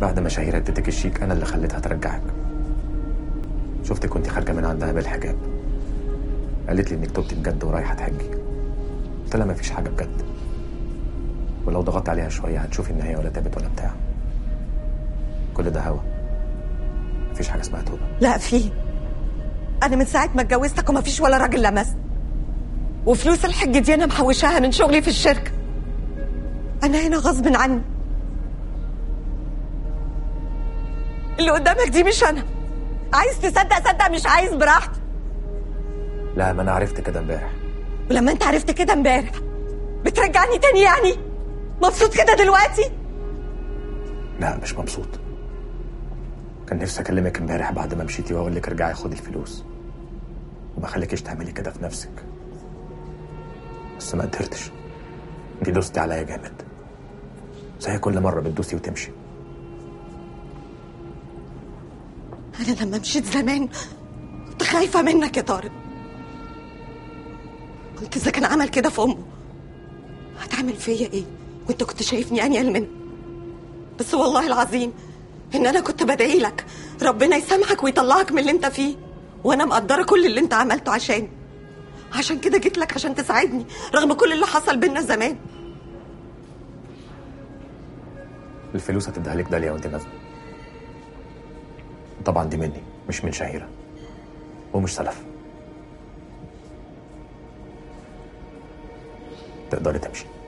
بعد ما شهيرة اديتك الشيك انا اللي خليتها ترجعك شفتك وانت خارجه من عندها بالحجاب قالت لي انك تبتي بجد ورايحه تحجي قلت لها مفيش حاجه بجد ولو ضغطت عليها شويه هتشوفي ان هي ولا تابت ولا بتاع كل ده هوا مفيش حاجه اسمها توبه لا في انا من ساعه ما اتجوزتك وما فيش ولا راجل لمسني وفلوس الحج دي انا محوشاها من شغلي في الشركه انا هنا غصب عني اللي قدامك دي مش انا عايز تصدق صدق مش عايز براحتك لا ما انا عرفت كده امبارح ولما انت عرفت كده امبارح بترجعني تاني يعني مبسوط كده دلوقتي لا مش مبسوط كان نفسي اكلمك امبارح بعد ما مشيتي واقول لك ارجعي خدي الفلوس وما خليكيش تعملي كده في نفسك بس ما قدرتش انت دوستي عليا جامد زي كل مره بتدوسي وتمشي انا لما مشيت زمان كنت خايفه منك يا طارق قلت اذا كان عمل كده في امه هتعمل فيا ايه وانت كنت شايفني انيل منه بس والله العظيم ان انا كنت بدعي لك ربنا يسامحك ويطلعك من اللي انت فيه وانا مقدره كل اللي انت عملته عشاني عشان كده جيت لك عشان تساعدني رغم كل اللي حصل بينا زمان الفلوس هتديها لك داليا وانت نازله طبعا دي مني مش من شهيره ومش سلف تقدري تمشي